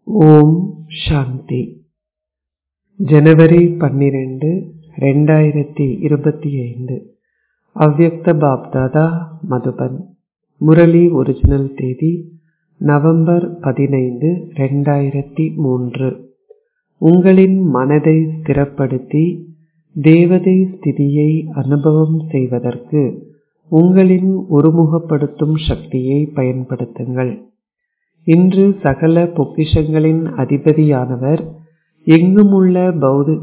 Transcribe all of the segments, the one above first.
ஓம் சாந்தி ஜனவரி பன்னிரண்டு ரெண்டாயிரத்தி இருபத்தி ஐந்து அவ்யக்த பாப்தாதா மதுபன் முரளி ஒரிஜினல் தேதி நவம்பர் பதினைந்து ரெண்டாயிரத்தி மூன்று உங்களின் மனதை ஸ்திரப்படுத்தி தேவதை ஸ்திதியை அனுபவம் செய்வதற்கு உங்களின் ஒருமுகப்படுத்தும் சக்தியை பயன்படுத்துங்கள் இன்று சகல பொக்கிஷங்களின் அதிபதியானவர் எங்குமுள்ள பௌதி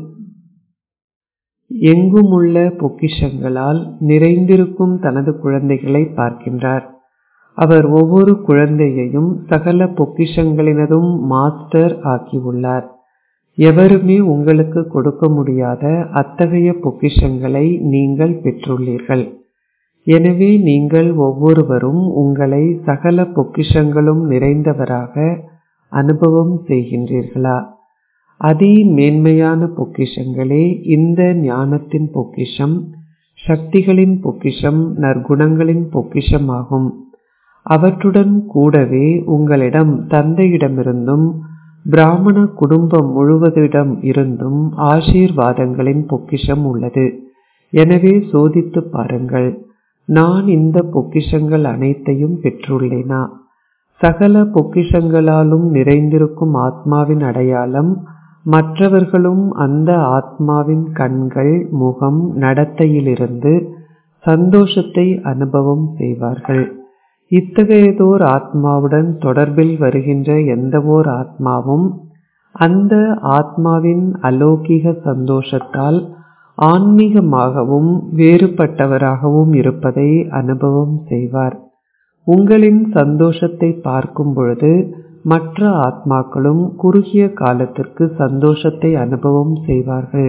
எங்குமுள்ள பொக்கிஷங்களால் நிறைந்திருக்கும் தனது குழந்தைகளை பார்க்கின்றார் அவர் ஒவ்வொரு குழந்தையையும் சகல பொக்கிஷங்களினதும் மாஸ்டர் ஆக்கியுள்ளார் எவருமே உங்களுக்கு கொடுக்க முடியாத அத்தகைய பொக்கிஷங்களை நீங்கள் பெற்றுள்ளீர்கள் எனவே நீங்கள் ஒவ்வொருவரும் உங்களை சகல பொக்கிஷங்களும் நிறைந்தவராக அனுபவம் செய்கின்றீர்களா அதி மேன்மையான பொக்கிஷங்களே இந்த ஞானத்தின் பொக்கிஷம் சக்திகளின் பொக்கிஷம் நற்குணங்களின் பொக்கிஷமாகும் அவற்றுடன் கூடவே உங்களிடம் தந்தையிடமிருந்தும் பிராமண குடும்பம் முழுவதிடம் இருந்தும் ஆசீர்வாதங்களின் பொக்கிஷம் உள்ளது எனவே சோதித்து பாருங்கள் நான் இந்த பொக்கிஷங்கள் அனைத்தையும் பெற்றுள்ளேனா சகல பொக்கிஷங்களாலும் நிறைந்திருக்கும் ஆத்மாவின் அடையாளம் மற்றவர்களும் அந்த ஆத்மாவின் கண்கள் முகம் நடத்தையிலிருந்து சந்தோஷத்தை அனுபவம் செய்வார்கள் இத்தகையதோர் ஆத்மாவுடன் தொடர்பில் வருகின்ற எந்தவோர் ஆத்மாவும் அந்த ஆத்மாவின் அலௌகிக சந்தோஷத்தால் ஆன்மீகமாகவும் வேறுபட்டவராகவும் இருப்பதை அனுபவம் செய்வார் உங்களின் சந்தோஷத்தை பார்க்கும் பொழுது மற்ற ஆத்மாக்களும் குறுகிய காலத்திற்கு சந்தோஷத்தை அனுபவம் செய்வார்கள்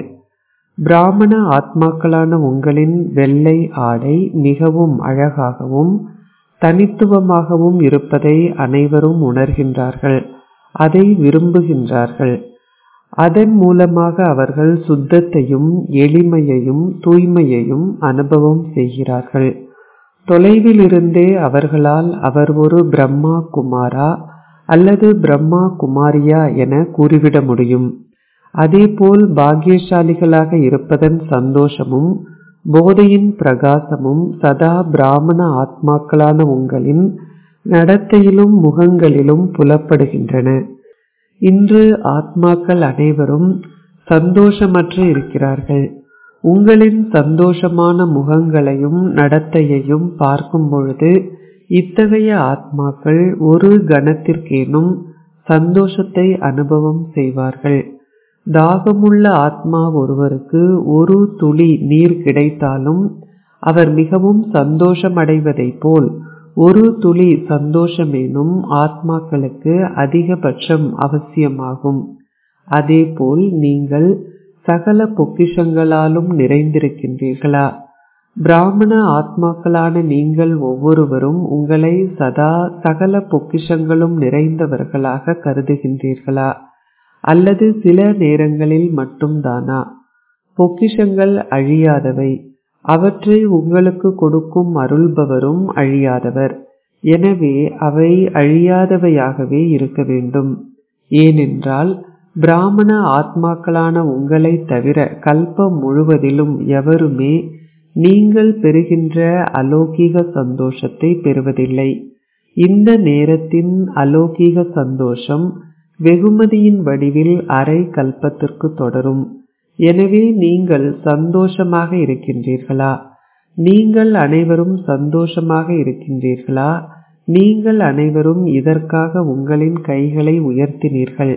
பிராமண ஆத்மாக்களான உங்களின் வெள்ளை ஆடை மிகவும் அழகாகவும் தனித்துவமாகவும் இருப்பதை அனைவரும் உணர்கின்றார்கள் அதை விரும்புகின்றார்கள் அதன் மூலமாக அவர்கள் சுத்தத்தையும் எளிமையையும் தூய்மையையும் அனுபவம் செய்கிறார்கள் தொலைவில் இருந்தே அவர்களால் அவர் ஒரு பிரம்மா குமாரா அல்லது பிரம்மா குமாரியா என கூறிவிட முடியும் அதேபோல் பாக்கியசாலிகளாக இருப்பதன் சந்தோஷமும் போதையின் பிரகாசமும் சதா பிராமண ஆத்மாக்களான உங்களின் நடத்தையிலும் முகங்களிலும் புலப்படுகின்றன இன்று ஆத்மாக்கள் அனைவரும் சந்தோஷமற்று இருக்கிறார்கள் உங்களின் சந்தோஷமான முகங்களையும் நடத்தையையும் பார்க்கும் பொழுது இத்தகைய ஆத்மாக்கள் ஒரு கணத்திற்கேனும் சந்தோஷத்தை அனுபவம் செய்வார்கள் தாகமுள்ள ஆத்மா ஒருவருக்கு ஒரு துளி நீர் கிடைத்தாலும் அவர் மிகவும் சந்தோஷம் அடைவதைப் போல் ஒரு துளி சந்தோஷமேனும் ஆத்மாக்களுக்கு அதிகபட்சம் அவசியமாகும் அதேபோல் நீங்கள் சகல பொக்கிஷங்களாலும் நிறைந்திருக்கின்றீர்களா பிராமண ஆத்மாக்களான நீங்கள் ஒவ்வொருவரும் உங்களை சதா சகல பொக்கிஷங்களும் நிறைந்தவர்களாக கருதுகின்றீர்களா அல்லது சில நேரங்களில் மட்டும்தானா பொக்கிஷங்கள் அழியாதவை அவற்றை உங்களுக்கு கொடுக்கும் அருள்பவரும் அழியாதவர் எனவே அவை அழியாதவையாகவே இருக்க வேண்டும் ஏனென்றால் பிராமண ஆத்மாக்களான உங்களை தவிர கல்பம் முழுவதிலும் எவருமே நீங்கள் பெறுகின்ற அலௌகிக சந்தோஷத்தை பெறுவதில்லை இந்த நேரத்தின் அலௌகிக சந்தோஷம் வெகுமதியின் வடிவில் அரை கல்பத்திற்கு தொடரும் எனவே நீங்கள் சந்தோஷமாக இருக்கின்றீர்களா நீங்கள் அனைவரும் சந்தோஷமாக இருக்கின்றீர்களா நீங்கள் அனைவரும் இதற்காக உங்களின் கைகளை உயர்த்தினீர்கள்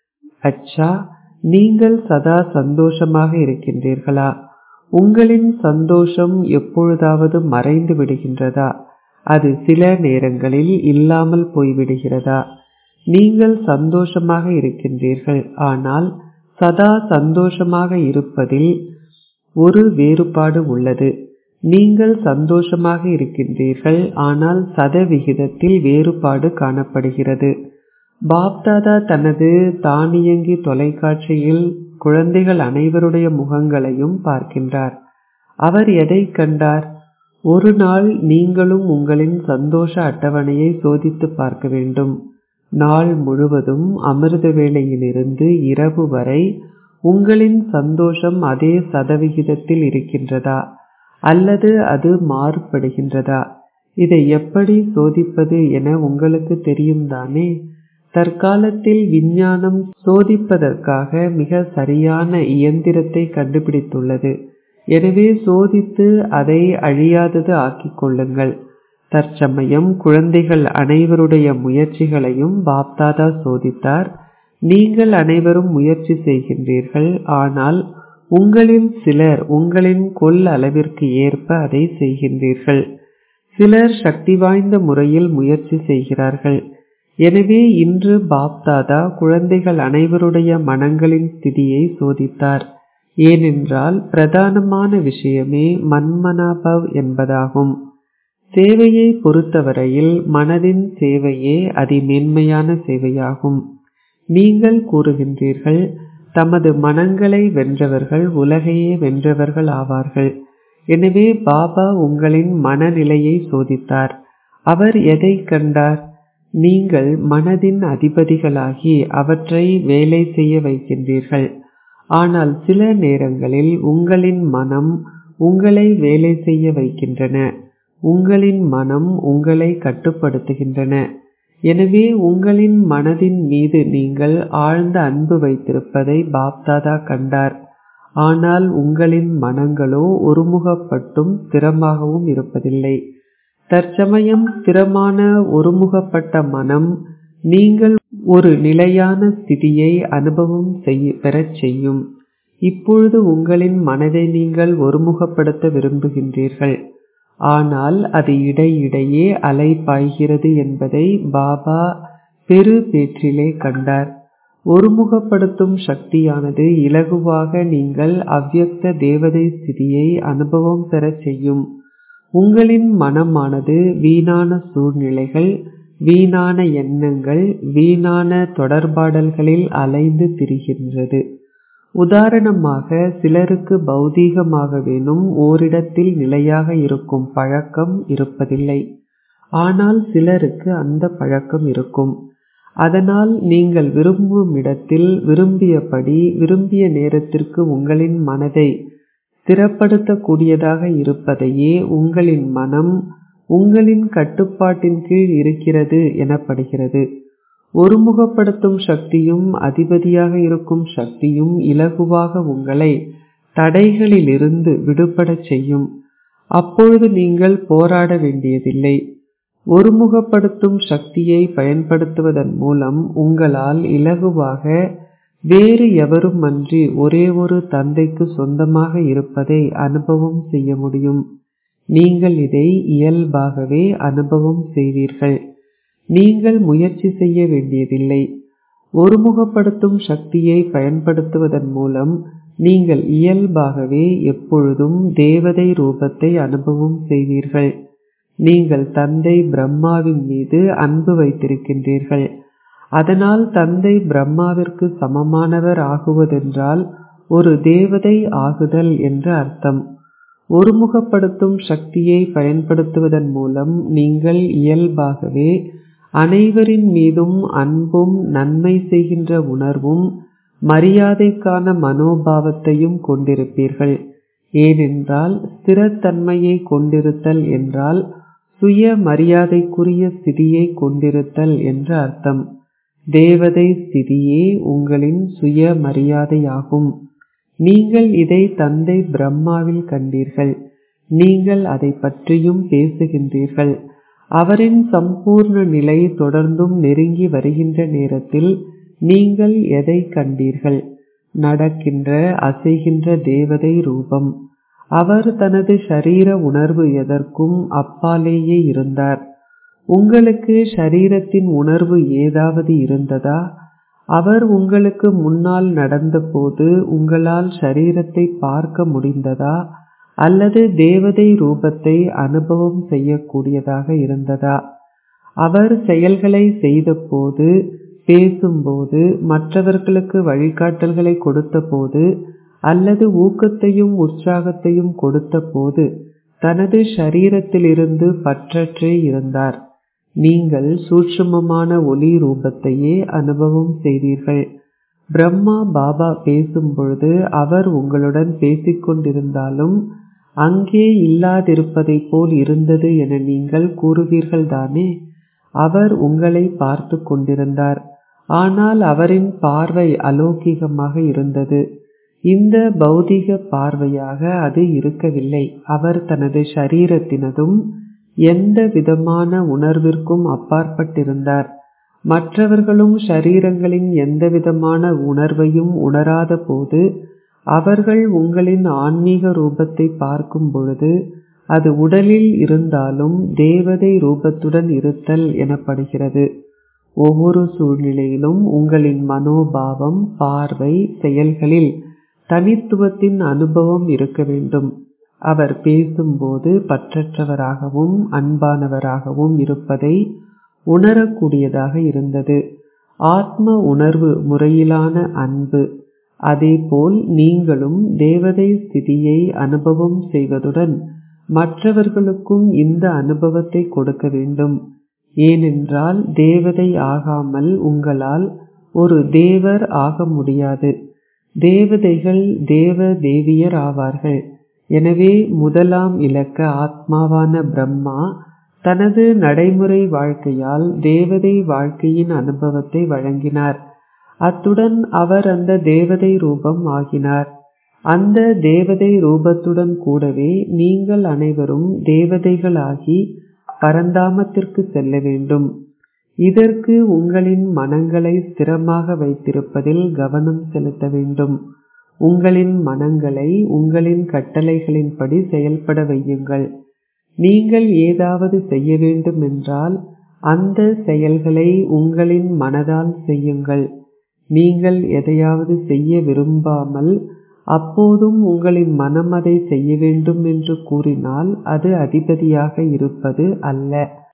அச்சா நீங்கள் சதா சந்தோஷமாக இருக்கின்றீர்களா உங்களின் சந்தோஷம் எப்பொழுதாவது மறைந்து விடுகின்றதா அது சில நேரங்களில் இல்லாமல் போய்விடுகிறதா நீங்கள் சந்தோஷமாக இருக்கின்றீர்கள் ஆனால் சதா சந்தோஷமாக இருப்பதில் ஒரு வேறுபாடு உள்ளது நீங்கள் சந்தோஷமாக இருக்கின்றீர்கள் ஆனால் சதவிகிதத்தில் வேறுபாடு காணப்படுகிறது பாப்தாதா தனது தானியங்கி தொலைக்காட்சியில் குழந்தைகள் அனைவருடைய முகங்களையும் பார்க்கின்றார் அவர் எதை கண்டார் ஒரு நாள் நீங்களும் உங்களின் சந்தோஷ அட்டவணையை சோதித்து பார்க்க வேண்டும் நாள் முழுவதும் அமிர்த வேளையிலிருந்து இரவு வரை உங்களின் சந்தோஷம் அதே சதவிகிதத்தில் இருக்கின்றதா அல்லது அது மாறுபடுகின்றதா இதை எப்படி சோதிப்பது என உங்களுக்கு தெரியும் தானே தற்காலத்தில் விஞ்ஞானம் சோதிப்பதற்காக மிக சரியான இயந்திரத்தை கண்டுபிடித்துள்ளது எனவே சோதித்து அதை அழியாதது ஆக்கிக் கொள்ளுங்கள் தற்சமயம் குழந்தைகள் அனைவருடைய முயற்சிகளையும் பாப்தாதா சோதித்தார் நீங்கள் அனைவரும் முயற்சி செய்கின்றீர்கள் ஆனால் உங்களில் சிலர் உங்களின் கொல் அளவிற்கு ஏற்ப அதை செய்கின்றீர்கள் சிலர் சக்தி வாய்ந்த முறையில் முயற்சி செய்கிறார்கள் எனவே இன்று பாப்தாதா குழந்தைகள் அனைவருடைய மனங்களின் ஸ்திதியை சோதித்தார் ஏனென்றால் பிரதானமான விஷயமே மன்மனாபவ் என்பதாகும் சேவையை பொறுத்தவரையில் மனதின் சேவையே அதிமேன்மையான சேவையாகும் நீங்கள் கூறுகின்றீர்கள் தமது மனங்களை வென்றவர்கள் உலகையே வென்றவர்கள் ஆவார்கள் எனவே பாபா உங்களின் மனநிலையை சோதித்தார் அவர் எதை கண்டார் நீங்கள் மனதின் அதிபதிகளாகி அவற்றை வேலை செய்ய வைக்கின்றீர்கள் ஆனால் சில நேரங்களில் உங்களின் மனம் உங்களை வேலை செய்ய வைக்கின்றன உங்களின் மனம் உங்களை கட்டுப்படுத்துகின்றன எனவே உங்களின் மனதின் மீது நீங்கள் ஆழ்ந்த அன்பு வைத்திருப்பதை பாப்தாதா கண்டார் ஆனால் உங்களின் மனங்களோ ஒருமுகப்பட்டும் ஸ்திரமாகவும் இருப்பதில்லை தற்சமயம் ஸ்திரமான ஒருமுகப்பட்ட மனம் நீங்கள் ஒரு நிலையான ஸ்திதியை அனுபவம் செய்ய பெறச் செய்யும் இப்பொழுது உங்களின் மனதை நீங்கள் ஒருமுகப்படுத்த விரும்புகின்றீர்கள் ஆனால் அது இடையிடையே அலை பாய்கிறது என்பதை பாபா பெரு பேற்றிலே கண்டார் ஒருமுகப்படுத்தும் சக்தியானது இலகுவாக நீங்கள் அவ்யக்த தேவதை ஸ்திதியை அனுபவம் பெறச் செய்யும் உங்களின் மனமானது வீணான சூழ்நிலைகள் வீணான எண்ணங்கள் வீணான தொடர்பாடல்களில் அலைந்து திரிகின்றது உதாரணமாக சிலருக்கு பௌதீகமாகவேனும் ஓரிடத்தில் நிலையாக இருக்கும் பழக்கம் இருப்பதில்லை ஆனால் சிலருக்கு அந்த பழக்கம் இருக்கும் அதனால் நீங்கள் விரும்பும் இடத்தில் விரும்பியபடி விரும்பிய நேரத்திற்கு உங்களின் மனதை ஸ்திரப்படுத்தக்கூடியதாக இருப்பதையே உங்களின் மனம் உங்களின் கட்டுப்பாட்டின் கீழ் இருக்கிறது எனப்படுகிறது ஒருமுகப்படுத்தும் சக்தியும் அதிபதியாக இருக்கும் சக்தியும் இலகுவாக உங்களை தடைகளிலிருந்து விடுபடச் செய்யும் அப்பொழுது நீங்கள் போராட வேண்டியதில்லை ஒருமுகப்படுத்தும் சக்தியை பயன்படுத்துவதன் மூலம் உங்களால் இலகுவாக வேறு எவருமன்றி ஒரே ஒரு தந்தைக்கு சொந்தமாக இருப்பதை அனுபவம் செய்ய முடியும் நீங்கள் இதை இயல்பாகவே அனுபவம் செய்வீர்கள் நீங்கள் முயற்சி செய்ய வேண்டியதில்லை ஒருமுகப்படுத்தும் சக்தியை பயன்படுத்துவதன் மூலம் நீங்கள் இயல்பாகவே எப்பொழுதும் தேவதை ரூபத்தை அனுபவம் செய்வீர்கள் நீங்கள் தந்தை பிரம்மாவின் மீது அன்பு வைத்திருக்கின்றீர்கள் அதனால் தந்தை பிரம்மாவிற்கு சமமானவர் ஆகுவதென்றால் ஒரு தேவதை ஆகுதல் என்று அர்த்தம் ஒருமுகப்படுத்தும் சக்தியை பயன்படுத்துவதன் மூலம் நீங்கள் இயல்பாகவே அனைவரின் மீதும் அன்பும் நன்மை செய்கின்ற உணர்வும் மரியாதைக்கான மனோபாவத்தையும் கொண்டிருப்பீர்கள் ஏனென்றால் ஸ்திரத்தன்மையை கொண்டிருத்தல் என்றால் சுய மரியாதைக்குரிய ஸ்திதியை கொண்டிருத்தல் என்று அர்த்தம் தேவதை ஸ்திதியே உங்களின் சுய மரியாதையாகும் நீங்கள் இதை தந்தை பிரம்மாவில் கண்டீர்கள் நீங்கள் அதை பற்றியும் பேசுகின்றீர்கள் அவரின் சம்பூர்ண நிலை தொடர்ந்தும் நெருங்கி வருகின்ற நேரத்தில் நீங்கள் எதை கண்டீர்கள் நடக்கின்ற அசைகின்ற தேவதை ரூபம் அவர் தனது ஷரீர உணர்வு எதற்கும் அப்பாலேயே இருந்தார் உங்களுக்கு ஷரீரத்தின் உணர்வு ஏதாவது இருந்ததா அவர் உங்களுக்கு முன்னால் நடந்தபோது உங்களால் ஷரீரத்தை பார்க்க முடிந்ததா அல்லது தேவதை ரூபத்தை அனுபவம் செய்யக்கூடியதாக இருந்ததா அவர் செயல்களை செய்தபோது பேசும்போது மற்றவர்களுக்கு வழிகாட்டல்களை கொடுத்தபோது அல்லது ஊக்கத்தையும் உற்சாகத்தையும் கொடுத்தபோது தனது ஷரீரத்திலிருந்து பற்றற்றே இருந்தார் நீங்கள் சூட்சுமமான ஒளி ரூபத்தையே அனுபவம் செய்தீர்கள் பிரம்மா பாபா பேசும்பொழுது அவர் உங்களுடன் பேசிக்கொண்டிருந்தாலும் அங்கே இல்லாதிருப்பதைப் போல் இருந்தது என நீங்கள் கூறுவீர்கள் தானே அவர் உங்களை பார்த்து கொண்டிருந்தார் ஆனால் அவரின் பார்வை அலௌகிகமாக இருந்தது இந்த பௌதிக பார்வையாக அது இருக்கவில்லை அவர் தனது சரீரத்தினதும் எந்த விதமான உணர்விற்கும் அப்பாற்பட்டிருந்தார் மற்றவர்களும் ஷரீரங்களின் எந்தவிதமான உணர்வையும் உணராத போது அவர்கள் உங்களின் ஆன்மீக ரூபத்தை பார்க்கும் பொழுது அது உடலில் இருந்தாலும் தேவதை ரூபத்துடன் இருத்தல் எனப்படுகிறது ஒவ்வொரு சூழ்நிலையிலும் உங்களின் மனோபாவம் பார்வை செயல்களில் தனித்துவத்தின் அனுபவம் இருக்க வேண்டும் அவர் பேசும்போது பற்றற்றவராகவும் அன்பானவராகவும் இருப்பதை உணரக்கூடியதாக இருந்தது ஆத்ம உணர்வு முறையிலான அன்பு அதேபோல் நீங்களும் தேவதை ஸ்திதியை அனுபவம் செய்வதுடன் மற்றவர்களுக்கும் இந்த அனுபவத்தை கொடுக்க வேண்டும் ஏனென்றால் தேவதை ஆகாமல் உங்களால் ஒரு தேவர் ஆக முடியாது தேவதைகள் தேவ தேவியர் ஆவார்கள் எனவே முதலாம் இலக்க ஆத்மாவான பிரம்மா தனது நடைமுறை வாழ்க்கையால் தேவதை வாழ்க்கையின் அனுபவத்தை வழங்கினார் அத்துடன் அவர் அந்த தேவதை ரூபம் ஆகினார் அந்த தேவதை ரூபத்துடன் கூடவே நீங்கள் அனைவரும் தேவதைகளாகி பரந்தாமத்திற்கு செல்ல வேண்டும் இதற்கு உங்களின் மனங்களை ஸ்திரமாக வைத்திருப்பதில் கவனம் செலுத்த வேண்டும் உங்களின் மனங்களை உங்களின் கட்டளைகளின்படி செயல்பட வையுங்கள் நீங்கள் ஏதாவது செய்ய வேண்டும் என்றால் அந்த செயல்களை உங்களின் மனதால் செய்யுங்கள் நீங்கள் எதையாவது செய்ய விரும்பாமல் அப்போதும் உங்களின் மனம் அதை செய்ய வேண்டும் என்று கூறினால் அது அதிபதியாக இருப்பது அல்ல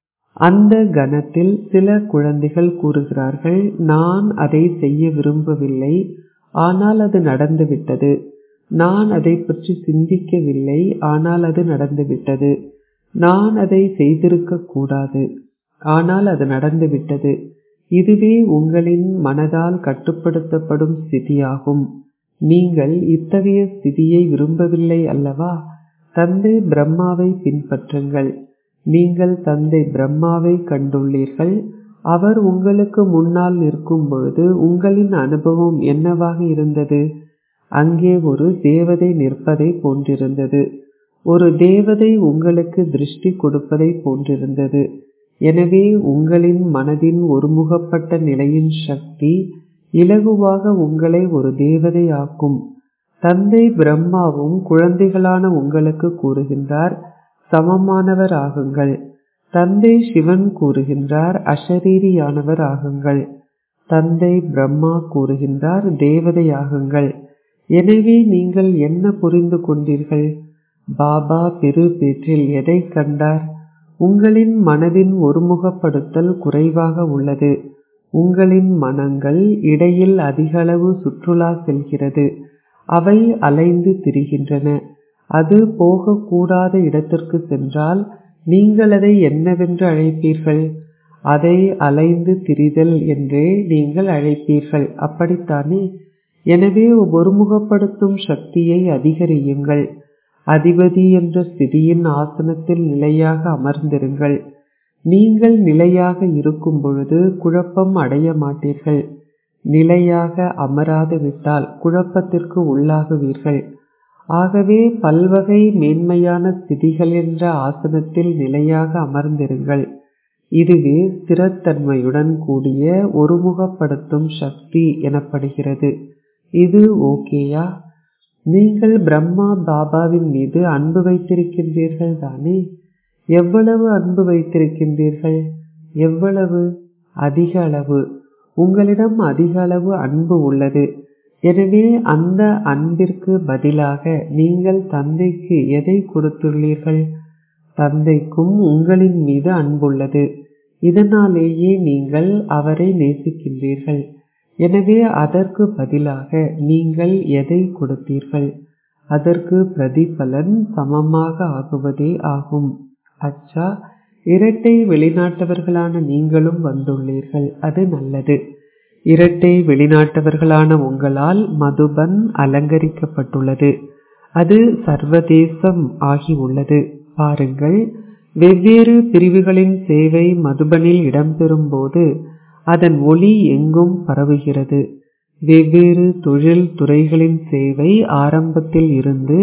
அந்த கணத்தில் சில குழந்தைகள் கூறுகிறார்கள் நான் அதை செய்ய விரும்பவில்லை ஆனால் அது நடந்துவிட்டது நான் அதை பற்றி சிந்திக்கவில்லை ஆனால் அது நடந்துவிட்டது நான் அதை செய்திருக்க கூடாது ஆனால் அது நடந்துவிட்டது இதுவே உங்களின் மனதால் கட்டுப்படுத்தப்படும் ஸ்திதியாகும் நீங்கள் இத்தகைய ஸ்திதியை விரும்பவில்லை அல்லவா தந்தை பிரம்மாவை பின்பற்றுங்கள் நீங்கள் தந்தை பிரம்மாவை கண்டுள்ளீர்கள் அவர் உங்களுக்கு முன்னால் நிற்கும் பொழுது உங்களின் அனுபவம் என்னவாக இருந்தது அங்கே ஒரு தேவதை நிற்பதை போன்றிருந்தது ஒரு தேவதை உங்களுக்கு திருஷ்டி கொடுப்பதை போன்றிருந்தது எனவே உங்களின் மனதின் ஒருமுகப்பட்ட நிலையின் சக்தி இலகுவாக உங்களை ஒரு தேவதை ஆக்கும் தந்தை பிரம்மாவும் குழந்தைகளான உங்களுக்கு கூறுகின்றார் சமமானவர் ஆகுங்கள் தந்தை சிவன் கூறுகின்றார் அஷரீரியானவர் ஆகுங்கள் தந்தை பிரம்மா கூறுகின்றார் தேவதையாகுங்கள் எனவே நீங்கள் என்ன புரிந்து கொண்டீர்கள் பாபா பெரு பேற்றில் எதை கண்டார் உங்களின் மனதின் ஒருமுகப்படுத்தல் குறைவாக உள்ளது உங்களின் மனங்கள் இடையில் அதிகளவு சுற்றுலா செல்கிறது அவை அலைந்து திரிகின்றன அது போகக்கூடாத இடத்திற்கு சென்றால் நீங்கள் அதை என்னவென்று அழைப்பீர்கள் அதை அலைந்து திரிதல் என்றே நீங்கள் அழைப்பீர்கள் அப்படித்தானே எனவே ஒருமுகப்படுத்தும் சக்தியை அதிகரியுங்கள் அதிபதி என்ற ஸ்திதியின் ஆசனத்தில் நிலையாக அமர்ந்திருங்கள் நீங்கள் நிலையாக இருக்கும் பொழுது குழப்பம் அடைய மாட்டீர்கள் நிலையாக அமராது விட்டால் குழப்பத்திற்கு உள்ளாகுவீர்கள் ஆகவே பல்வகை மேன்மையான ஸ்திதிகள் என்ற ஆசனத்தில் நிலையாக அமர்ந்திருங்கள் இதுவே ஸ்திரத்தன்மையுடன் கூடிய ஒருமுகப்படுத்தும் சக்தி எனப்படுகிறது இது ஓகேயா நீங்கள் பிரம்மா பாபாவின் மீது அன்பு வைத்திருக்கின்றீர்கள் தானே எவ்வளவு அன்பு வைத்திருக்கின்றீர்கள் எவ்வளவு அதிக அளவு உங்களிடம் அதிக அளவு அன்பு உள்ளது எனவே அந்த அன்பிற்கு பதிலாக நீங்கள் தந்தைக்கு எதை கொடுத்துள்ளீர்கள் தந்தைக்கும் உங்களின் மீது அன்புள்ளது இதனாலேயே நீங்கள் அவரை நேசிக்கின்றீர்கள் எனவே அதற்கு பதிலாக நீங்கள் எதை கொடுத்தீர்கள் அதற்கு பிரதிபலன் சமமாக ஆகுவதே ஆகும் அச்சா இரட்டை வெளிநாட்டவர்களான நீங்களும் வந்துள்ளீர்கள் அது நல்லது இரட்டை வெளிநாட்டவர்களான உங்களால் மதுபன் அலங்கரிக்கப்பட்டுள்ளது அது சர்வதேசம் ஆகி உள்ளது பாருங்கள் வெவ்வேறு பிரிவுகளின் சேவை மதுபனில் இடம்பெறும் போது அதன் ஒளி எங்கும் பரவுகிறது வெவ்வேறு தொழில் துறைகளின் சேவை ஆரம்பத்தில் இருந்து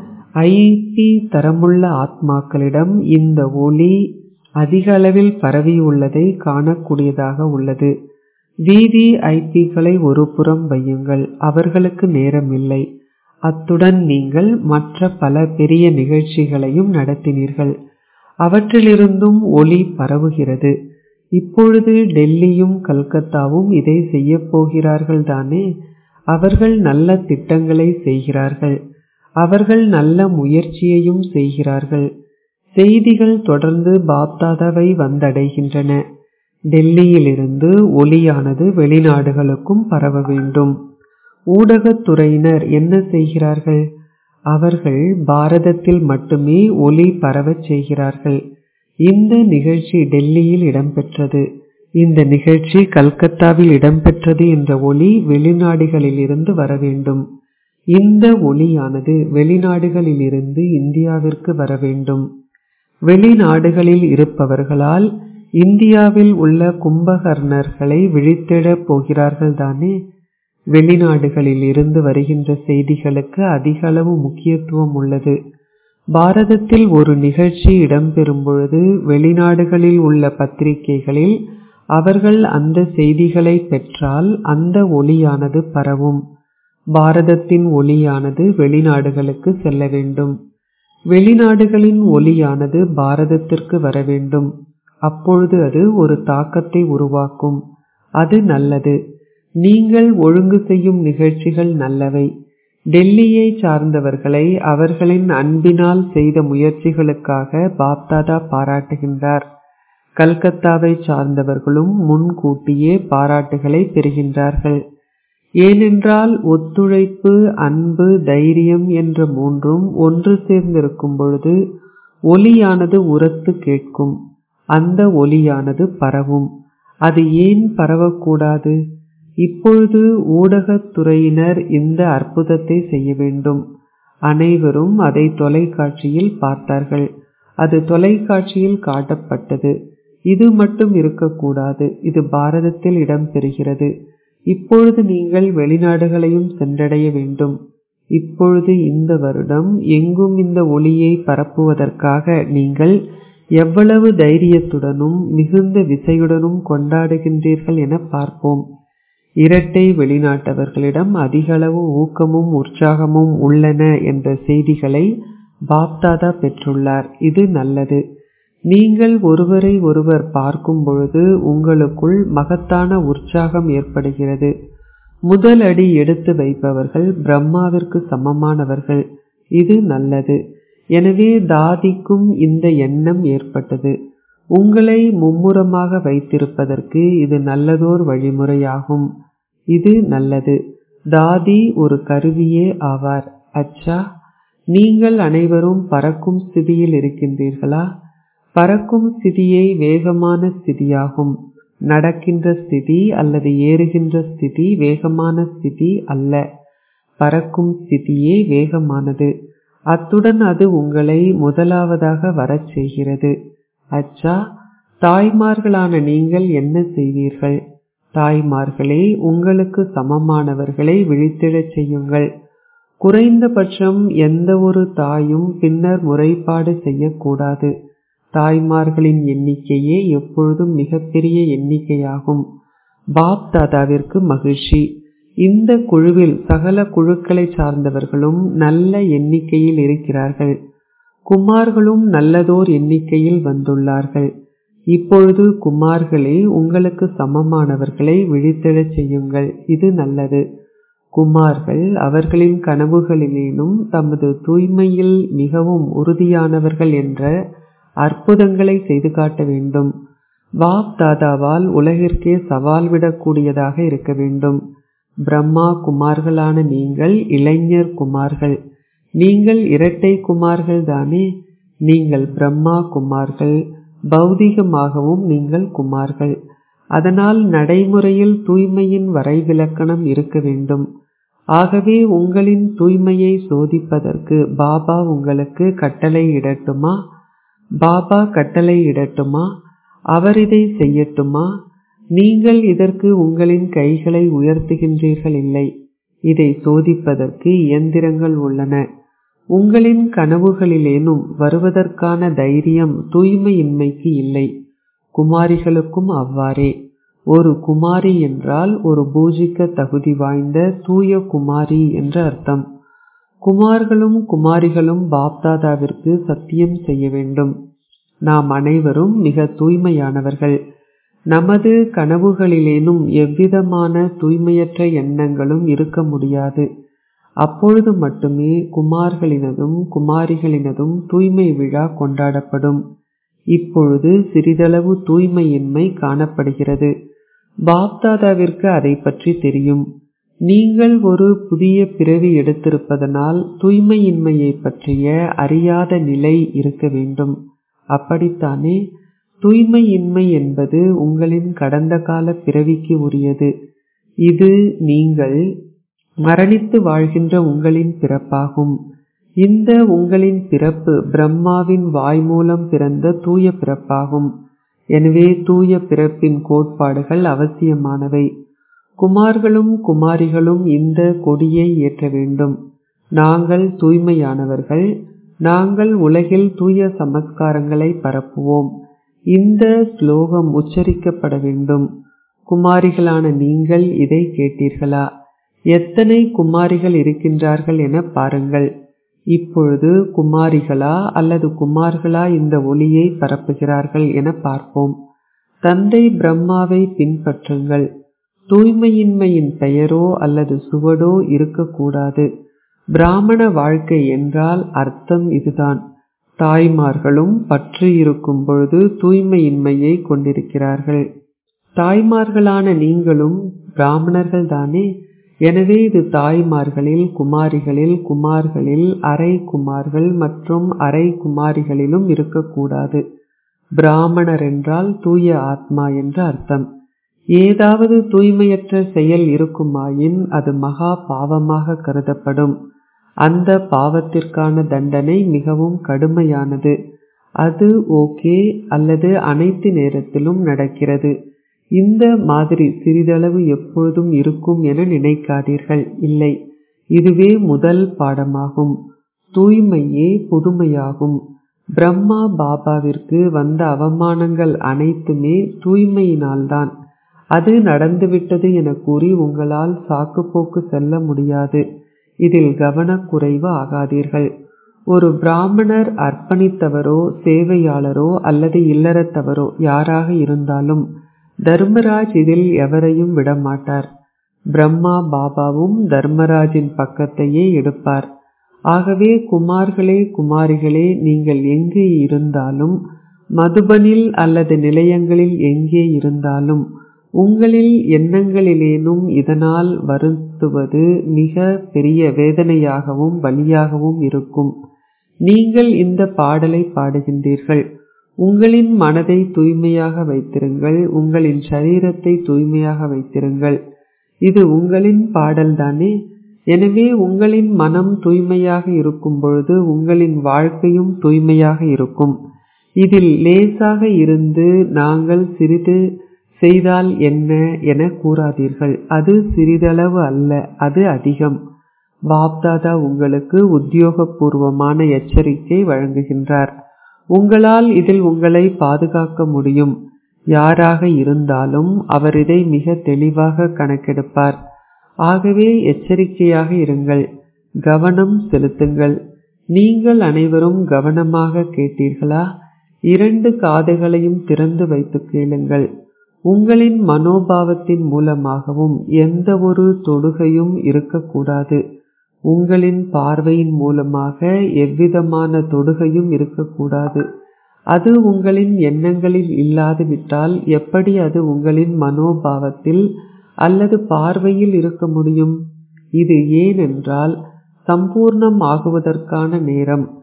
ஐபி தரமுள்ள ஆத்மாக்களிடம் இந்த ஒளி அதிக அளவில் பரவியுள்ளதை காணக்கூடியதாக உள்ளது வீதி ஐபிகளை ஒரு புறம் வையுங்கள் அவர்களுக்கு நேரமில்லை அத்துடன் நீங்கள் மற்ற பல பெரிய நிகழ்ச்சிகளையும் நடத்தினீர்கள் அவற்றிலிருந்தும் ஒளி பரவுகிறது இப்பொழுது டெல்லியும் கல்கத்தாவும் இதை செய்ய போகிறார்கள் தானே அவர்கள் நல்ல திட்டங்களை செய்கிறார்கள் அவர்கள் நல்ல முயற்சியையும் செய்கிறார்கள் செய்திகள் தொடர்ந்து பாப்தாதாவை வந்தடைகின்றன டெல்லியிலிருந்து ஒளியானது வெளிநாடுகளுக்கும் பரவ வேண்டும் ஊடகத்துறையினர் என்ன செய்கிறார்கள் அவர்கள் பாரதத்தில் மட்டுமே ஒளி பரவச் செய்கிறார்கள் இந்த நிகழ்ச்சி டெல்லியில் இடம்பெற்றது இந்த நிகழ்ச்சி கல்கத்தாவில் இடம்பெற்றது என்ற ஒளி வெளிநாடுகளிலிருந்து வர வேண்டும் இந்த ஒளியானது வெளிநாடுகளிலிருந்து இந்தியாவிற்கு வர வேண்டும் வெளிநாடுகளில் இருப்பவர்களால் இந்தியாவில் உள்ள கும்பகர்ணர்களை விழித்திடப் போகிறார்கள் தானே வெளிநாடுகளில் இருந்து வருகின்ற செய்திகளுக்கு அதிக அளவு முக்கியத்துவம் உள்ளது பாரதத்தில் ஒரு நிகழ்ச்சி இடம்பெறும் பொழுது வெளிநாடுகளில் உள்ள பத்திரிகைகளில் அவர்கள் அந்த செய்திகளை பெற்றால் அந்த ஒளியானது பரவும் பாரதத்தின் ஒளியானது வெளிநாடுகளுக்கு செல்ல வேண்டும் வெளிநாடுகளின் ஒளியானது பாரதத்திற்கு வர வேண்டும் அப்பொழுது அது ஒரு தாக்கத்தை உருவாக்கும் அது நல்லது நீங்கள் ஒழுங்கு செய்யும் நிகழ்ச்சிகள் நல்லவை டெல்லியை சார்ந்தவர்களை அவர்களின் அன்பினால் செய்த முயற்சிகளுக்காக பாப்தாதா பாராட்டுகின்றார் கல்கத்தாவை சார்ந்தவர்களும் முன்கூட்டியே பாராட்டுகளை பெறுகின்றார்கள் ஏனென்றால் ஒத்துழைப்பு அன்பு தைரியம் என்ற மூன்றும் ஒன்று சேர்ந்திருக்கும் பொழுது ஒலியானது உரத்து கேட்கும் அந்த ஒலியானது பரவும் அது ஏன் பரவக்கூடாது இப்பொழுது ஊடகத்துறையினர் இந்த அற்புதத்தை செய்ய வேண்டும் அனைவரும் அதை தொலைக்காட்சியில் பார்த்தார்கள் அது தொலைக்காட்சியில் காட்டப்பட்டது இது மட்டும் இருக்கக்கூடாது இது பாரதத்தில் இடம்பெறுகிறது இப்பொழுது நீங்கள் வெளிநாடுகளையும் சென்றடைய வேண்டும் இப்பொழுது இந்த வருடம் எங்கும் இந்த ஒளியை பரப்புவதற்காக நீங்கள் எவ்வளவு தைரியத்துடனும் மிகுந்த விசையுடனும் கொண்டாடுகின்றீர்கள் என பார்ப்போம் இரட்டை வெளிநாட்டவர்களிடம் அதிகளவு ஊக்கமும் உற்சாகமும் உள்ளன என்ற செய்திகளை பாப்தாதா பெற்றுள்ளார் இது நல்லது நீங்கள் ஒருவரை ஒருவர் பார்க்கும் பொழுது உங்களுக்குள் மகத்தான உற்சாகம் ஏற்படுகிறது முதல் அடி எடுத்து வைப்பவர்கள் பிரம்மாவிற்கு சமமானவர்கள் இது நல்லது எனவே தாதிக்கும் இந்த எண்ணம் ஏற்பட்டது உங்களை மும்முரமாக வைத்திருப்பதற்கு இது நல்லதோர் வழிமுறையாகும் இது நல்லது தாதி ஒரு கருவியே ஆவார் அச்சா நீங்கள் அனைவரும் பறக்கும் ஸ்திதியில் இருக்கின்றீர்களா பறக்கும் ஸ்திதியை வேகமான ஸ்திதியாகும் நடக்கின்ற ஸ்திதி அல்லது ஏறுகின்ற ஸ்திதி வேகமான ஸ்திதி அல்ல பறக்கும் ஸ்திதியே வேகமானது அத்துடன் அது உங்களை முதலாவதாக வரச் செய்கிறது அச்சா தாய்மார்களான நீங்கள் என்ன செய்வீர்கள் தாய்மார்களே உங்களுக்கு சமமானவர்களை விழித்திடச் செய்யுங்கள் குறைந்தபட்சம் எந்த ஒரு தாயும் பின்னர் முறைப்பாடு செய்யக்கூடாது தாய்மார்களின் எண்ணிக்கையே எப்பொழுதும் மிகப்பெரிய எண்ணிக்கையாகும் பாப் தாதாவிற்கு மகிழ்ச்சி இந்த குழுவில் சகல குழுக்களை சார்ந்தவர்களும் நல்ல எண்ணிக்கையில் இருக்கிறார்கள் குமார்களும் நல்லதோர் எண்ணிக்கையில் வந்துள்ளார்கள் இப்பொழுது குமார்களே உங்களுக்கு சமமானவர்களை விழித்தெழச் செய்யுங்கள் இது நல்லது குமார்கள் அவர்களின் கனவுகளிலேனும் தமது தூய்மையில் மிகவும் உறுதியானவர்கள் என்ற அற்புதங்களை செய்து காட்ட வேண்டும் வாப் தாதாவால் உலகிற்கே சவால் விடக்கூடியதாக இருக்க வேண்டும் பிரம்மா குமார்களான நீங்கள் இளைஞர் குமார்கள் நீங்கள் இரட்டை குமார்கள் தானே நீங்கள் பிரம்மா குமார்கள் பௌதிகமாகவும் நீங்கள் குமார்கள் அதனால் நடைமுறையில் தூய்மையின் வரைவிலக்கணம் இருக்க வேண்டும் ஆகவே உங்களின் தூய்மையை சோதிப்பதற்கு பாபா உங்களுக்கு கட்டளை இடட்டுமா பாபா கட்டளை இடட்டுமா அவர் இதை செய்யட்டுமா நீங்கள் இதற்கு உங்களின் கைகளை உயர்த்துகின்றீர்கள் இல்லை இதை சோதிப்பதற்கு இயந்திரங்கள் உள்ளன உங்களின் கனவுகளிலேனும் வருவதற்கான தைரியம் தூய்மையின்மைக்கு இல்லை குமாரிகளுக்கும் அவ்வாறே ஒரு குமாரி என்றால் ஒரு பூஜிக்க தகுதி வாய்ந்த தூய குமாரி என்று அர்த்தம் குமார்களும் குமாரிகளும் பாப்தாதாவிற்கு சத்தியம் செய்ய வேண்டும் நாம் அனைவரும் மிக தூய்மையானவர்கள் நமது கனவுகளிலேனும் எவ்விதமான தூய்மையற்ற எண்ணங்களும் இருக்க முடியாது அப்பொழுது மட்டுமே குமார்களினதும் குமாரிகளினதும் தூய்மை விழா கொண்டாடப்படும் இப்பொழுது சிறிதளவு தூய்மையின்மை காணப்படுகிறது பாப்தாதாவிற்கு அதை பற்றி தெரியும் நீங்கள் ஒரு புதிய பிறவி எடுத்திருப்பதனால் தூய்மையின்மையை பற்றிய அறியாத நிலை இருக்க வேண்டும் அப்படித்தானே தூய்மையின்மை என்பது உங்களின் கடந்த கால பிறவிக்கு உரியது இது நீங்கள் மரணித்து வாழ்கின்ற உங்களின் பிறப்பாகும் இந்த உங்களின் பிறப்பு பிரம்மாவின் வாய் மூலம் பிறந்த தூய பிறப்பாகும் எனவே தூய பிறப்பின் கோட்பாடுகள் அவசியமானவை குமார்களும் குமாரிகளும் இந்த கொடியை ஏற்ற வேண்டும் நாங்கள் தூய்மையானவர்கள் நாங்கள் உலகில் தூய சமஸ்காரங்களை பரப்புவோம் இந்த ஸ்லோகம் உச்சரிக்கப்பட வேண்டும் குமாரிகளான நீங்கள் இதை கேட்டீர்களா எத்தனை குமாரிகள் இருக்கின்றார்கள் என பாருங்கள் இப்பொழுது குமாரிகளா அல்லது குமார்களா இந்த ஒளியை பரப்புகிறார்கள் என பார்ப்போம் தந்தை பிரம்மாவை பின்பற்றுங்கள் தூய்மையின்மையின் பெயரோ அல்லது சுவடோ இருக்கக்கூடாது பிராமண வாழ்க்கை என்றால் அர்த்தம் இதுதான் தாய்மார்களும் பற்று இருக்கும் பொழுது தூய்மையின்மையை கொண்டிருக்கிறார்கள் தாய்மார்களான நீங்களும் பிராமணர்கள் தானே எனவே இது தாய்மார்களில் குமாரிகளில் குமார்களில் அரை குமார்கள் மற்றும் அரை குமாரிகளிலும் இருக்கக்கூடாது பிராமணர் என்றால் தூய ஆத்மா என்று அர்த்தம் ஏதாவது தூய்மையற்ற செயல் இருக்குமாயின் அது மகா பாவமாக கருதப்படும் அந்த பாவத்திற்கான தண்டனை மிகவும் கடுமையானது அது ஓகே அல்லது அனைத்து நேரத்திலும் நடக்கிறது இந்த மாதிரி சிறிதளவு எப்பொழுதும் இருக்கும் என நினைக்காதீர்கள் இல்லை இதுவே முதல் பாடமாகும் தூய்மையே புதுமையாகும் பிரம்மா பாபாவிற்கு வந்த அவமானங்கள் அனைத்துமே தூய்மையினால்தான் அது நடந்துவிட்டது என கூறி உங்களால் சாக்குப்போக்கு செல்ல முடியாது இதில் கவனக்குறைவு ஆகாதீர்கள் ஒரு பிராமணர் அர்ப்பணித்தவரோ சேவையாளரோ அல்லது இல்லறத்தவரோ யாராக இருந்தாலும் தர்மராஜ் இதில் எவரையும் விடமாட்டார் பிரம்மா பாபாவும் தர்மராஜின் பக்கத்தையே எடுப்பார் ஆகவே குமார்களே குமாரிகளே நீங்கள் எங்கு இருந்தாலும் மதுபனில் அல்லது நிலையங்களில் எங்கே இருந்தாலும் உங்களில் எண்ணங்களிலேனும் இதனால் வருத்துவது மிக பெரிய வேதனையாகவும் வலியாகவும் இருக்கும் நீங்கள் இந்த பாடலை பாடுகின்றீர்கள் உங்களின் மனதை தூய்மையாக வைத்திருங்கள் உங்களின் சரீரத்தை தூய்மையாக வைத்திருங்கள் இது உங்களின் பாடல்தானே எனவே உங்களின் மனம் தூய்மையாக இருக்கும் பொழுது உங்களின் வாழ்க்கையும் தூய்மையாக இருக்கும் இதில் லேசாக இருந்து நாங்கள் சிறிது செய்தால் என்ன என கூறாதீர்கள் அது சிறிதளவு அல்ல அது அதிகம் பாப்தாதா உங்களுக்கு உத்தியோகபூர்வமான எச்சரிக்கை வழங்குகின்றார் உங்களால் இதில் உங்களை பாதுகாக்க முடியும் யாராக இருந்தாலும் அவர் இதை மிக தெளிவாக கணக்கெடுப்பார் ஆகவே எச்சரிக்கையாக இருங்கள் கவனம் செலுத்துங்கள் நீங்கள் அனைவரும் கவனமாக கேட்டீர்களா இரண்டு காதுகளையும் திறந்து வைத்து கேளுங்கள் உங்களின் மனோபாவத்தின் மூலமாகவும் எந்த ஒரு தொடுகையும் இருக்கக்கூடாது உங்களின் பார்வையின் மூலமாக எவ்விதமான தொடுகையும் இருக்கக்கூடாது அது உங்களின் எண்ணங்களில் இல்லாது விட்டால் எப்படி அது உங்களின் மனோபாவத்தில் அல்லது பார்வையில் இருக்க முடியும் இது ஏனென்றால் சம்பூர்ணம் ஆகுவதற்கான நேரம்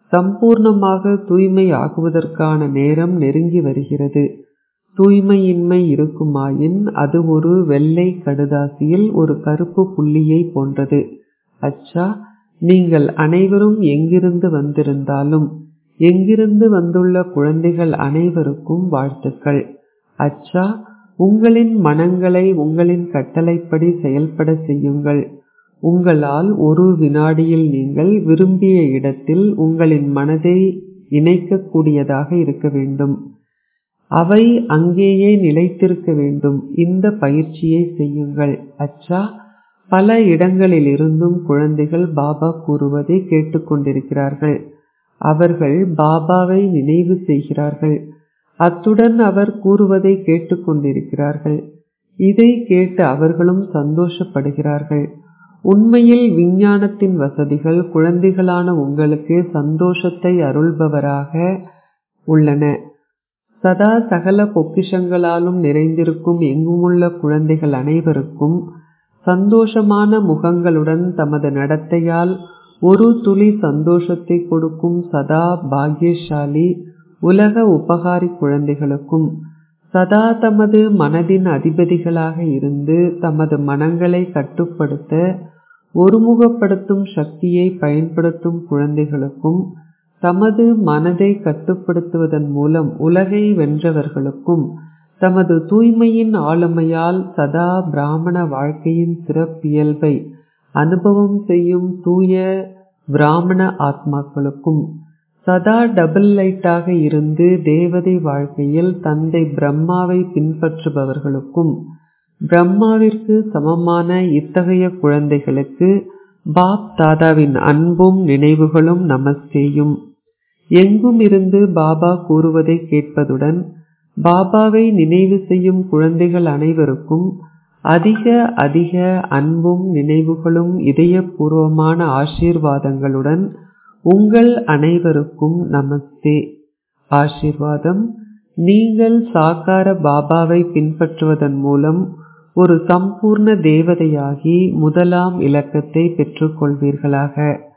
சம்பூர்ணமாக தூய்மை ஆகுவதற்கான நேரம் நெருங்கி வருகிறது தூய்மையின்மை இருக்குமாயின் அது ஒரு வெள்ளை கடுதாசியில் ஒரு கருப்பு புள்ளியை போன்றது அச்சா நீங்கள் அனைவரும் எங்கிருந்து வந்திருந்தாலும் எங்கிருந்து வந்துள்ள குழந்தைகள் அனைவருக்கும் வாழ்த்துக்கள் அச்சா உங்களின் மனங்களை உங்களின் கட்டளைப்படி செயல்பட செய்யுங்கள் உங்களால் ஒரு வினாடியில் நீங்கள் விரும்பிய இடத்தில் உங்களின் மனதை இணைக்கக்கூடியதாக இருக்க வேண்டும் அவை அங்கேயே நிலைத்திருக்க வேண்டும் இந்த பயிற்சியை செய்யுங்கள் அச்சா பல இடங்களில் இருந்தும் குழந்தைகள் பாபா கூறுவதை கேட்டுக்கொண்டிருக்கிறார்கள் அவர்கள் பாபாவை நினைவு செய்கிறார்கள் அத்துடன் அவர் கூறுவதை கேட்டுக்கொண்டிருக்கிறார்கள் இதை கேட்டு அவர்களும் சந்தோஷப்படுகிறார்கள் உண்மையில் விஞ்ஞானத்தின் வசதிகள் குழந்தைகளான உங்களுக்கு சந்தோஷத்தை அருள்பவராக உள்ளன சதா சகல பொக்கிஷங்களாலும் நிறைந்திருக்கும் எங்குமுள்ள குழந்தைகள் அனைவருக்கும் சந்தோஷமான முகங்களுடன் தமது நடத்தையால் ஒரு துளி சந்தோஷத்தை கொடுக்கும் சதா பாக்யசாலி உலக உபகாரி குழந்தைகளுக்கும் சதா தமது மனதின் அதிபதிகளாக இருந்து தமது மனங்களை கட்டுப்படுத்த ஒருமுகப்படுத்தும் சக்தியை பயன்படுத்தும் குழந்தைகளுக்கும் தமது மனதை கட்டுப்படுத்துவதன் மூலம் உலகை வென்றவர்களுக்கும் தமது தூய்மையின் ஆளுமையால் சதா பிராமண வாழ்க்கையின் சிறப்பியல்பை அனுபவம் செய்யும் தூய பிராமண ஆத்மாக்களுக்கும் சதா டபுள் லைட்டாக இருந்து தேவதை வாழ்க்கையில் தந்தை பிரம்மாவை பின்பற்றுபவர்களுக்கும் பிரம்மாவிற்கு சமமான இத்தகைய குழந்தைகளுக்கு பாப் தாதாவின் அன்பும் நினைவுகளும் நமஸ்தேயும் எங்கும் இருந்து பாபா கூறுவதை கேட்பதுடன் பாபாவை நினைவு செய்யும் குழந்தைகள் அனைவருக்கும் அதிக அதிக அன்பும் நினைவுகளும் இதயபூர்வமான ஆசீர்வாதங்களுடன் உங்கள் அனைவருக்கும் நமஸ்தே ஆசீர்வாதம் நீங்கள் சாக்கார பாபாவை பின்பற்றுவதன் மூலம் ஒரு சம்பூர்ண தேவதையாகி முதலாம் இலக்கத்தை பெற்றுக்கொள்வீர்களாக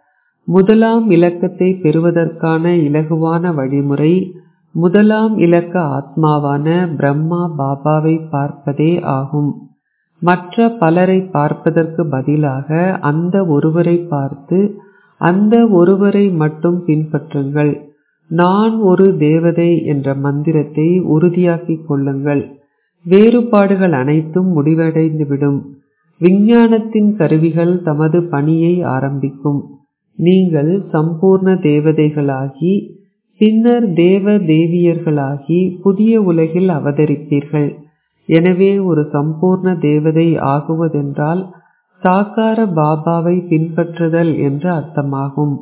முதலாம் இலக்கத்தை பெறுவதற்கான இலகுவான வழிமுறை முதலாம் இலக்க ஆத்மாவான பிரம்மா பாபாவை பார்ப்பதே ஆகும் மற்ற பலரை பார்ப்பதற்கு பதிலாக அந்த ஒருவரை பார்த்து அந்த ஒருவரை மட்டும் பின்பற்றுங்கள் நான் ஒரு தேவதை என்ற மந்திரத்தை உறுதியாக்கிக் கொள்ளுங்கள் வேறுபாடுகள் அனைத்தும் முடிவடைந்துவிடும் விஞ்ஞானத்தின் கருவிகள் தமது பணியை ஆரம்பிக்கும் நீங்கள் சம்பூர்ண தேவதைகளாகி பின்னர் தேவ தேவியர்களாகி புதிய உலகில் அவதரிப்பீர்கள் எனவே ஒரு சம்பூர்ண தேவதை ஆகுவதென்றால் சாக்கார பாபாவை பின்பற்றுதல் என்று அர்த்தமாகும்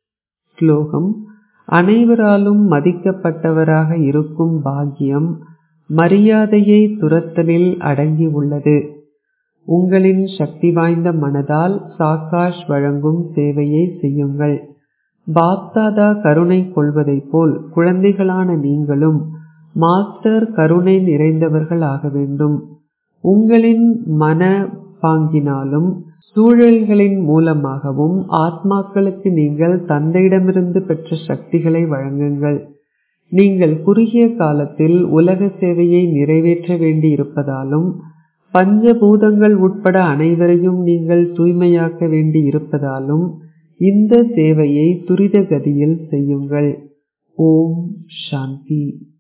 ஸ்லோகம் அனைவராலும் மதிக்கப்பட்டவராக இருக்கும் பாக்கியம் மரியாதையை துரத்தலில் அடங்கி உள்ளது உங்களின் சக்தி வாய்ந்த மனதால் சாக்காஷ் வழங்கும் சேவையை செய்யுங்கள் பாப்தாதா கருணை கொள்வதைப் போல் குழந்தைகளான நீங்களும் மாஸ்டர் கருணை நிறைந்தவர்கள் ஆக வேண்டும் உங்களின் மன பாங்கினாலும் சூழல்களின் மூலமாகவும் ஆத்மாக்களுக்கு நீங்கள் தந்தையிடமிருந்து பெற்ற சக்திகளை வழங்குங்கள் நீங்கள் குறுகிய காலத்தில் உலக சேவையை நிறைவேற்ற வேண்டி இருப்பதாலும் பஞ்சபூதங்கள் உட்பட அனைவரையும் நீங்கள் தூய்மையாக்க வேண்டி இருப்பதாலும் இந்த சேவையை துரித கதியில் செய்யுங்கள் ஓம் சாந்தி